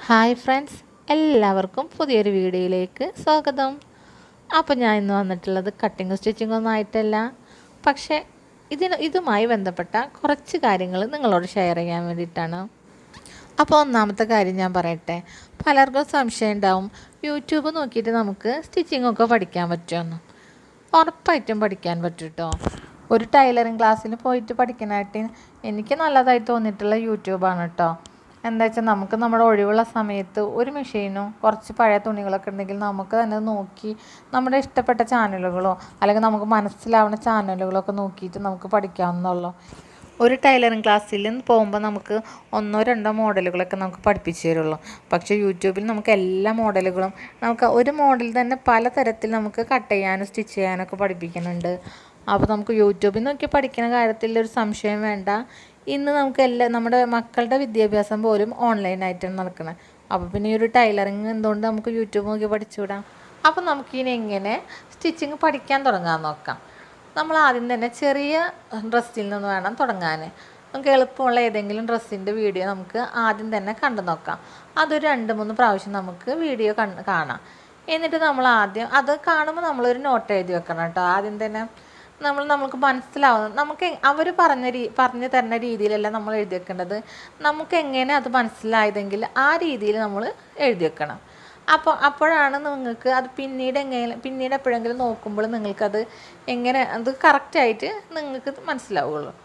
hi friends എല്ലാവർക്കും പുതിയൊരു വീഡിയോയിലേക്ക് സ്വാഗതം അപ്പോൾ ഞാൻ ഇന്ന് വന്നിട്ടുള്ളത് കട്ടിങ് സ്റ്റിച്ചിങ് ഒന്നും ആയിട്ടല്ല പക്ഷേ ഇതിന് ഇതുമായി ബന്ധപ്പെട്ട കുറച്ച് കാര്യങ്ങൾ നിങ്ങളോട് ഷെയർ ചെയ്യാൻ വേണ്ടിയിട്ടാണ് അപ്പോൾ ഒന്നാമത്തെ കാര്യം ഞാൻ പറയട്ടെ പലർക്കും സംശയം ഉണ്ടാവും യൂട്യൂബ് നോക്കിയിട്ട് നമുക്ക് സ്റ്റിച്ചിങ് ഒക്കെ പഠിക്കാൻ പറ്റുമെന്ന് ഉറപ്പായിട്ടും പഠിക്കാൻ പറ്റും കേട്ടോ ഒരു ടൈലറിങ് ക്ലാസ്സിൽ പോയിട്ട് പഠിക്കാനായിട്ട് എനിക്ക് നല്ലതായി തോന്നിയിട്ടുള്ള യൂട്യൂബാണ് കേട്ടോ എന്താ വെച്ചാൽ നമുക്ക് നമ്മുടെ ഒഴിവുള്ള സമയത്ത് ഒരു മെഷീനും കുറച്ച് പഴയ തുണികളൊക്കെ ഉണ്ടെങ്കിൽ നമുക്ക് തന്നെ നോക്കി നമ്മുടെ ഇഷ്ടപ്പെട്ട ചാനലുകളോ അല്ലെങ്കിൽ നമുക്ക് മനസ്സിലാവുന്ന ചാനലുകളൊക്കെ നോക്കിയിട്ട് നമുക്ക് പഠിക്കാവുന്നതുള്ളൂ ഒരു ടൈലറിങ് ക്ലാസ്സിൽ പോകുമ്പോൾ നമുക്ക് ഒന്നോ രണ്ടോ മോഡലുകളൊക്കെ നമുക്ക് പഠിപ്പിച്ചു തരുള്ളൂ പക്ഷേ യൂട്യൂബിൽ നമുക്ക് എല്ലാ മോഡലുകളും നമുക്ക് ഒരു മോഡൽ തന്നെ പല തരത്തിൽ നമുക്ക് കട്ട് ചെയ്യാനും സ്റ്റിച്ച് ചെയ്യാനൊക്കെ പഠിപ്പിക്കുന്നുണ്ട് അപ്പോൾ നമുക്ക് യൂട്യൂബിൽ നോക്കി പഠിക്കുന്ന കാര്യത്തിൽ ഒരു സംശയം വേണ്ട ഇന്ന് നമുക്ക് എല്ലാ നമ്മുടെ മക്കളുടെ വിദ്യാഭ്യാസം പോലും ഓൺലൈനായിട്ടാണ് നടക്കുന്നത് അപ്പോൾ പിന്നെ ഈ ഒരു ടൈലറിങ് എന്തുകൊണ്ട് നമുക്ക് യൂട്യൂബ് നോക്കി പഠിച്ചുവിടാം അപ്പോൾ നമുക്കിനി എങ്ങനെ സ്റ്റിച്ചിങ് പഠിക്കാൻ തുടങ്ങാൻ നോക്കാം നമ്മൾ ആദ്യം തന്നെ ചെറിയ ഡ്രസ്സിൽ നിന്ന് വേണം തുടങ്ങാൻ നമുക്ക് എളുപ്പമുള്ള ഏതെങ്കിലും ഡ്രസ്സിൻ്റെ വീഡിയോ നമുക്ക് ആദ്യം തന്നെ കണ്ടു നോക്കാം അതൊരു രണ്ട് മൂന്ന് പ്രാവശ്യം നമുക്ക് വീഡിയോ കണ്ട് കാണാം എന്നിട്ട് നമ്മൾ ആദ്യം അത് കാണുമ്പോൾ നമ്മളൊരു നോട്ട് എഴുതി വെക്കണം കേട്ടോ ആദ്യം തന്നെ നമ്മൾ നമുക്ക് മനസ്സിലാവുന്ന നമുക്ക് അവർ പറഞ്ഞ രീ പറഞ്ഞു തരുന്ന രീതിയിലല്ല നമ്മൾ എഴുതി വെക്കേണ്ടത് നമുക്ക് എങ്ങനെ അത് മനസ്സിലായതെങ്കിൽ ആ രീതിയിൽ നമ്മൾ എഴുതി വെക്കണം അപ്പോൾ അപ്പോഴാണ് നിങ്ങൾക്ക് അത് പിന്നീട് എങ്ങനെ പിന്നീട് എപ്പോഴെങ്കിലും നോക്കുമ്പോൾ നിങ്ങൾക്കത് എങ്ങനെ അത് കറക്റ്റായിട്ട് നിങ്ങൾക്ക് മനസ്സിലാവുകയുള്ളൂ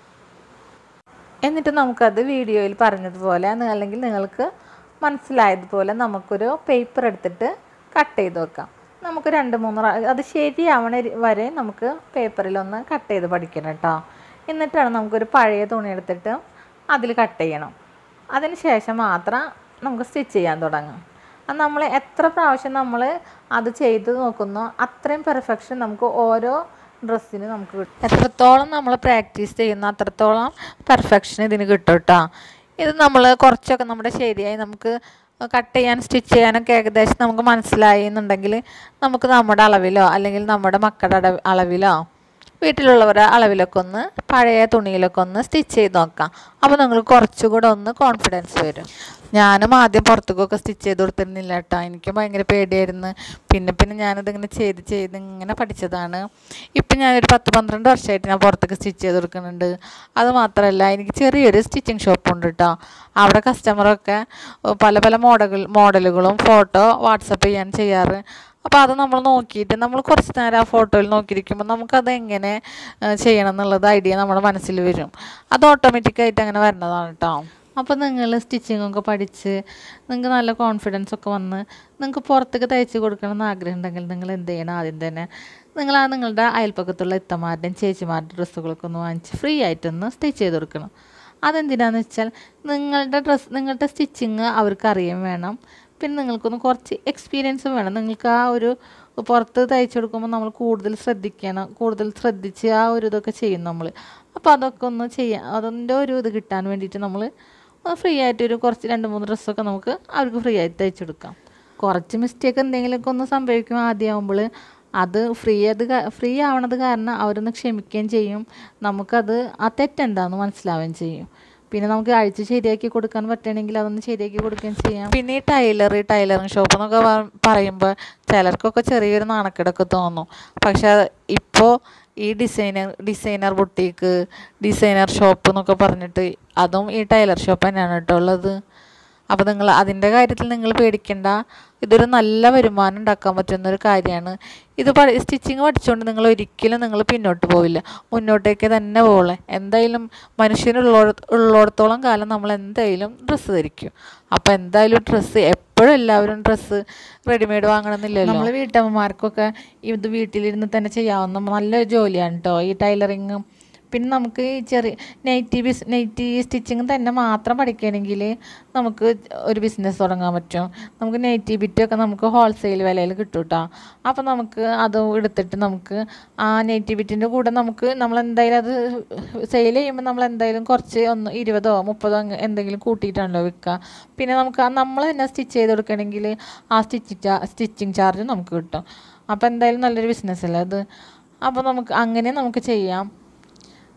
എന്നിട്ട് നമുക്കത് വീഡിയോയിൽ പറഞ്ഞതുപോലെ അല്ലെങ്കിൽ നിങ്ങൾക്ക് മനസ്സിലായതുപോലെ നമുക്കൊരു പേപ്പർ എടുത്തിട്ട് കട്ട് ചെയ്ത് വെക്കാം നമുക്ക് രണ്ട് മൂന്ന് പ്രാ- അത് ശരിയാവണ രി- വരെ നമുക്ക് പേപ്പറിലൊന്ന് കട്ട് ചെയ്ത് പഠിക്കണം കേട്ടോ എന്നിട്ടാണ് നമുക്കൊരു പഴയ തുണി എടുത്തിട്ട് അതിൽ കട്ട് ചെയ്യണം അതിന് ശേഷം മാത്രം നമുക്ക് സ്റ്റിച്ച് ചെയ്യാൻ തുടങ്ങാം അത് നമ്മൾ എത്ര പ്രാവശ്യം നമ്മൾ അത് ചെയ്ത് നോക്കുന്നോ അത്രയും പെർഫെക്ഷൻ നമുക്ക് ഓരോ ഡ്രസ്സിന് നമുക്ക് കിട്ടും എത്രത്തോളം നമ്മൾ പ്രാക്ടീസ് ചെയ്യുന്ന അത്രത്തോളം പെർഫെക്ഷൻ ഇതിന് കിട്ടും കേട്ടോ ഇത് നമ്മൾ കുറച്ചൊക്കെ നമ്മുടെ ശരിയായി നമുക്ക് കട്ട് ചെയ്യാൻ സ്റ്റിച്ച് ചെയ്യാനൊക്കെ ഏകദേശം നമുക്ക് മനസ്സിലായി എന്നുണ്ടെങ്കിൽ നമുക്ക് നമ്മുടെ അളവിലോ അല്ലെങ്കിൽ നമ്മുടെ മക്കളുടെ അട- അളവിലോ വീട്ടിലുള്ളവരുടെ അളവിലൊക്കെ ഒന്ന് പഴയ തുണിയിലൊക്കെ ഒന്ന് സ്റ്റിച്ച് ചെയ്ത് നോക്കാം അപ്പോൾ നിങ്ങൾക്ക് കുറച്ചുകൂടെ ഒന്ന് കോൺഫിഡൻസ് വരും ഞാനും ആദ്യം പുറത്തേക്കൊക്കെ സ്റ്റിച്ച് ചെയ്ത് കൊടുത്തിരുന്നില്ല കേട്ടോ എനിക്ക് ഭയങ്കര പേടിയായിരുന്നു പിന്നെ പിന്നെ ഞാനിതിങ്ങനെ ചെയ്ത് ചെയ്ത് ഇങ്ങനെ പഠിച്ചതാണ് ഇപ്പം ഞാനൊരു പത്ത് പന്ത്രണ്ട് വർഷമായിട്ട് ഞാൻ പുറത്തേക്ക് സ്റ്റിച്ച് ചെയ്ത് കൊടുക്കുന്നുണ്ട് അത് മാത്രമല്ല എനിക്ക് ചെറിയൊരു സ്റ്റിച്ചിങ് ഷോപ്പുണ്ട് കേട്ടോ അവിടെ കസ്റ്റമറൊക്കെ പല പല മോഡൽ മോഡലുകളും ഫോട്ടോ വാട്സപ്പ് ചെയ്യാൻ ചെയ്യാറ് അപ്പോൾ അത് നമ്മൾ നോക്കിയിട്ട് നമ്മൾ കുറച്ച് നേരം ആ ഫോട്ടോയിൽ നോക്കിയിരിക്കുമ്പോൾ നമുക്കത് എങ്ങനെ ഏഹ്, ചെയ്യണം എന്നുള്ളത് ഐഡിയ നമ്മുടെ മനസ്സിൽ വരും അത് ഓട്ടോമാറ്റിക്കായിട്ട് അങ്ങനെ വരുന്നതാണ് കേട്ടോ അപ്പോൾ നിങ്ങൾ സ്റ്റിച്ചിങ് ഒക്കെ പഠിച്ച് നിങ്ങൾക്ക് നല്ല കോൺഫിഡൻസ് ഒക്കെ വന്ന് നിങ്ങൾക്ക് പുറത്തേക്ക് തയ്ച്ച് കൊടുക്കണം എന്ന് ആഗ്രഹം ഉണ്ടെങ്കിൽ നിങ്ങൾ എന്ത് ചെയ്യണം ആദ്യം തന്നെ നിങ്ങൾ ആ നിങ്ങളുടെ അയൽപ്പക്കത്തുള്ള ഇത്തമാരുടെയും ചേച്ചിമാരുടെ ഡ്രസ്സുകളൊക്കെ ഒന്ന് വാങ്ങിച്ച് ഫ്രീ ആയിട്ടൊന്ന് സ്റ്റിച്ച് ചെയ്ത് കൊടുക്കണം അതെന്തിനാന്ന് വെച്ചാൽ നിങ്ങളുടെ ഡ്രസ്സ് നിങ്ങളുടെ സ്റ്റിച്ചിങ് അവർക്ക് അറിയാൻ വേണം പിന്നെ നിങ്ങൾക്കൊന്ന് കുറച്ച് എക്സ്പീരിയൻസും വേണം നിങ്ങൾക്ക് ആ ഒരു പുറത്ത് തയ്ച്ചു കൊടുക്കുമ്പോൾ നമ്മൾ കൂടുതൽ ശ്രദ്ധിക്കണം കൂടുതൽ ശ്രദ്ധിച്ച് ആ ഒരു ഇതൊക്കെ ചെയ്യും നമ്മൾ അപ്പോൾ അതൊക്കെ ഒന്ന് ചെയ്യാൻ അതിൻ്റെ ഒരു ഇത് കിട്ടാൻ വേണ്ടിയിട്ട് നമ്മൾ ഫ്രീ ആയിട്ട് ഒരു കുറച്ച് രണ്ട് മൂന്ന് ഡ്രസ്സൊക്കെ നമുക്ക് അവർക്ക് ഫ്രീ ആയിട്ട് തയ്ച്ചു കൊടുക്കാം കുറച്ച് മിസ്റ്റേക്ക് എന്തെങ്കിലുമൊക്കെ ഒന്ന് സംഭവിക്കും ആദ്യമാകുമ്പോൾ അത് ഫ്രീ അത് ഫ്രീ ആവണത് കാരണം അവരൊന്ന് ക്ഷമിക്കുകയും ചെയ്യും നമുക്കത് ആ തെറ്റെന്താണെന്ന് മനസ്സിലാവുകയും ചെയ്യും പിന്നെ നമുക്ക് അഴിച്ച് ശരിയാക്കി കൊടുക്കാൻ പറ്റുകയാണെങ്കിൽ അതൊന്ന് ശരിയാക്കി കൊടുക്കുകയും ചെയ്യാം പിന്നെ ഈ ടൈലർ ടൈലറിങ് ഷോപ്പ് എന്നൊക്കെ പ- പറയുമ്പോൾ ചിലർക്കൊക്കെ ചെറിയൊരു നാണക്കേടൊക്കെ തോന്നും പക്ഷെ ഇപ്പോൾ ഈ designer designer boutique designer shop എന്നൊക്കെ പറഞ്ഞിട്ട് അതും ഈ ടൈലർ ഷോപ്പ് തന്നെയാണ് കേട്ടോ ഉള്ളത് അപ്പോൾ നിങ്ങൾ അതിൻ്റെ കാര്യത്തിൽ നിങ്ങൾ പേടിക്കണ്ട ഇതൊരു നല്ല വരുമാനം ഉണ്ടാക്കാൻ പറ്റുന്ന ഒരു കാര്യമാണ് ഇത് പഠി സ്റ്റിച്ചിങ് പഠിച്ചുകൊണ്ട് നിങ്ങൾ ഒരിക്കലും നിങ്ങൾ പിന്നോട്ട് പോവില്ല മുന്നോട്ടേക്ക് തന്നെ പോവുള്ളേ എന്തായാലും മനുഷ്യനുള്ള ഉള്ളിടത്തോളം കാലം നമ്മൾ എന്തായാലും ഡ്രസ്സ് ധരിക്കും അപ്പോൾ എന്തായാലും ഡ്രസ്സ് എപ്പോഴും എല്ലാവരും ഡ്രസ്സ് റെഡിമെയ്ഡ് വാങ്ങണമെന്നില്ലല്ലോ നമ്മൾ വീട്ടമ്മമാർക്കൊക്കെ ഇത് വീട്ടിലിരുന്ന് തന്നെ ചെയ്യാവുന്ന നല്ലൊരു ജോലിയാണ് കേട്ടോ ഈ ടൈലറിങ്ങും പിന്നെ നമുക്ക് ഈ ചെറിയ നൈറ്റി ബിസ് നൈറ്റി സ്റ്റിച്ചിങ് തന്നെ മാത്രം പഠിക്കുകയാണെങ്കിൽ നമുക്ക് ഒരു ബിസിനസ് തുടങ്ങാൻ പറ്റും നമുക്ക് നൈറ്റി ബിറ്റൊക്കെ നമുക്ക് ഹോൾസെയിൽ വിലയിൽ കിട്ടും കേട്ടോ അപ്പോൾ നമുക്ക് അത് എടുത്തിട്ട് നമുക്ക് ആ നൈറ്റി ബിറ്റിൻ്റെ കൂടെ നമുക്ക് നമ്മൾ എന്തായാലും അത് സെയിൽ ചെയ്യുമ്പോൾ നമ്മൾ എന്തായാലും കുറച്ച് ഒന്ന് ഇരുപതോ മുപ്പതോ അങ്ങ് എന്തെങ്കിലും കൂട്ടിയിട്ടാണല്ലോ വിൽക്കുക പിന്നെ നമുക്ക് ആ നമ്മൾ തന്നെ സ്റ്റിച്ച് ചെയ്ത് കൊടുക്കണമെങ്കിൽ ആ സ്റ്റിച്ച് സ്റ്റിച്ചിങ് ചാർജ് നമുക്ക് കിട്ടും അപ്പോൾ എന്തായാലും നല്ലൊരു ബിസിനസ് അല്ലേ അത് അപ്പോൾ നമുക്ക് അങ്ങനെ നമുക്ക് ചെയ്യാം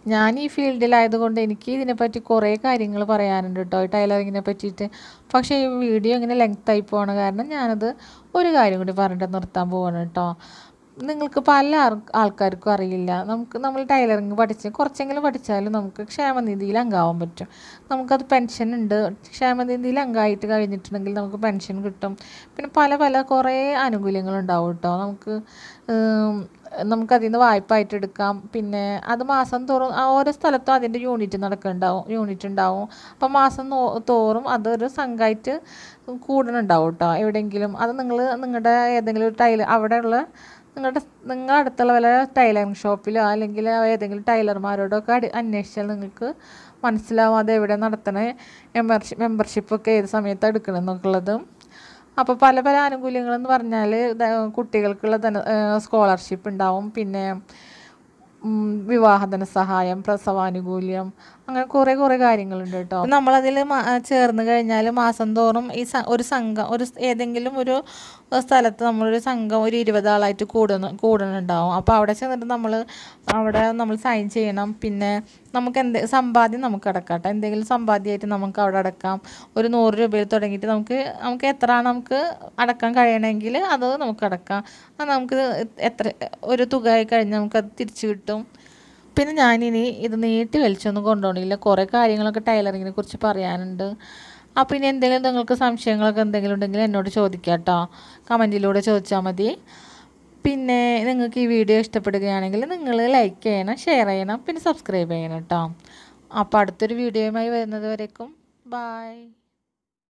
ഞാൻ ഈ ഫീൽഡിലായതുകൊണ്ട് എനിക്ക് ഇതിനെപ്പറ്റി കുറേ കാര്യങ്ങൾ പറയാനുണ്ട് കേട്ടോ ഈ ടൈലറിങ്ങിനെ പറ്റിയിട്ട് പക്ഷേ ഈ വീഡിയോ ഇങ്ങനെ ലെങ്തായി പോകണ കാരണം ഞാനത് ഒരു കാര്യം കൂടി പറഞ്ഞിട്ട് നിർത്താൻ പോവാണ് കേട്ടോ നിങ്ങൾക്ക് പല ആൾ- ആൾക്കാർക്കും അറിയില്ല നമുക്ക് നമ്മൾ ടൈലറിങ് പഠിച്ച് കുറച്ചെങ്കിലും പഠിച്ചാലും നമുക്ക് ക്ഷേമനിധിയിൽ അംഗമാവാൻ പറ്റും നമുക്കത് പെൻഷൻ ഉണ്ട് ക്ഷേമനിധിയിൽ അംഗമായിട്ട് കഴിഞ്ഞിട്ടുണ്ടെങ്കിൽ നമുക്ക് പെൻഷൻ കിട്ടും പിന്നെ പല പല കുറേ ആനുകൂല്യങ്ങളുണ്ടാവും കേട്ടോ നമുക്ക് ഉം, നമുക്കതിൽ നിന്ന് വായ്പ ആയിട്ട് എടുക്കാം പിന്നെ അത് മാസം തോറും ആ ഓരോ സ്ഥലത്തും അതിൻ്റെ യൂണിറ്റ് നടക്കുന്നുണ്ടാവും യൂണിറ്റ് ഉണ്ടാവും അപ്പം മാസം നോ- തോറും അതൊരു സംഘമായിട്ട് കൂടുന്നുണ്ടാവും കേട്ടോ എവിടെയെങ്കിലും അത് നിങ്ങൾ നിങ്ങളുടെ ഏതെങ്കിലും ഒരു ടൈലർ അവിടെയുള്ള നിങ്ങളുടെ നിങ്ങളുടെ അടുത്തുള്ള വല്ല ടൈലറിങ് ഷോപ്പിലോ അല്ലെങ്കിൽ ഏതെങ്കിലും ടൈലർമാരോടൊക്കെ അടി അന്വേഷിച്ചാൽ നിങ്ങൾക്ക് മനസ്സിലാവും അത് എവിടെ നടത്തണേ മെമ്പർഷിപ്പ് മെമ്പർഷിപ്പൊക്കെ ഏത് സമയത്താണ് എടുക്കണമെന്നൊക്കെ ഉള്ളത് അപ്പോൾ പല പല ആനുകൂല്യങ്ങളെന്ന് പറഞ്ഞാൽ കുട്ടികൾക്കുള്ള ധന സ്കോളർഷിപ്പ് ഉണ്ടാവും പിന്നെ ഉം, വിവാഹ ധനസഹായം പ്രസവാനുകൂല്യം അങ്ങനെ കുറേ കുറേ കാര്യങ്ങളുണ്ട് കേട്ടോ നമ്മളതിൽ ചേർന്ന് കഴിഞ്ഞാൽ മാസം തോറും ഈ സ- ഒരു സംഘം ഒരു സ് ഏതെങ്കിലും ഒരു സ്ഥലത്ത് നമ്മളൊരു സംഘം ഒരു ഇരുപത് ആളായിട്ട് കൂടുന്ന കൂടുന്നുണ്ടാവും അപ്പോൾ അവിടെ ചെന്നിട്ട് നമ്മൾ അവിടെ നമ്മൾ സൈൻ ചെയ്യണം പിന്നെ നമുക്ക് എന്ത് സമ്പാദ്യം നമുക്ക് അടക്കാം കേട്ടോ എന്തെങ്കിലും സമ്പാദ്യമായിട്ട് നമുക്ക് അവിടെ അടക്കാം ഒരു നൂറ് രൂപയിൽ തുടങ്ങിയിട്ട് നമുക്ക് നമുക്ക് എത്രയാണ് നമുക്ക് അടക്കാൻ കഴിയണമെങ്കിൽ അത് നമുക്ക് അടക്കാം അത് നമുക്ക് എത്ര ഒരു തുകയായി കഴിഞ്ഞാൽ നമുക്കത് തിരിച്ചു കിട്ടും പിന്നെ ഞാനിനി ഇത് നീട്ടി വലിച്ചൊന്നും കൊണ്ടുപോകണില്ല കുറേ കാര്യങ്ങളൊക്കെ ടൈലറിങ്ങിനെ കുറിച്ച് പറയാനുണ്ട് അപ്പോൾ ഇനി എന്തെങ്കിലും നിങ്ങൾക്ക് സംശയങ്ങളൊക്കെ എന്തെങ്കിലും ഉണ്ടെങ്കിൽ എന്നോട് ചോദിക്കാം കേട്ടോ കമൻറ്റിലൂടെ ചോദിച്ചാൽ മതി പിന്നെ നിങ്ങൾക്ക് ഈ വീഡിയോ ഇഷ്ടപ്പെടുകയാണെങ്കിൽ നിങ്ങൾ ലൈക്ക് ചെയ്യണം ഷെയർ ചെയ്യണം പിന്നെ സബ്സ്ക്രൈബ് ചെയ്യണം കേട്ടോ അപ്പോൾ അടുത്തൊരു വീഡിയോയുമായി വരുന്നത് വരേക്കും ബായ്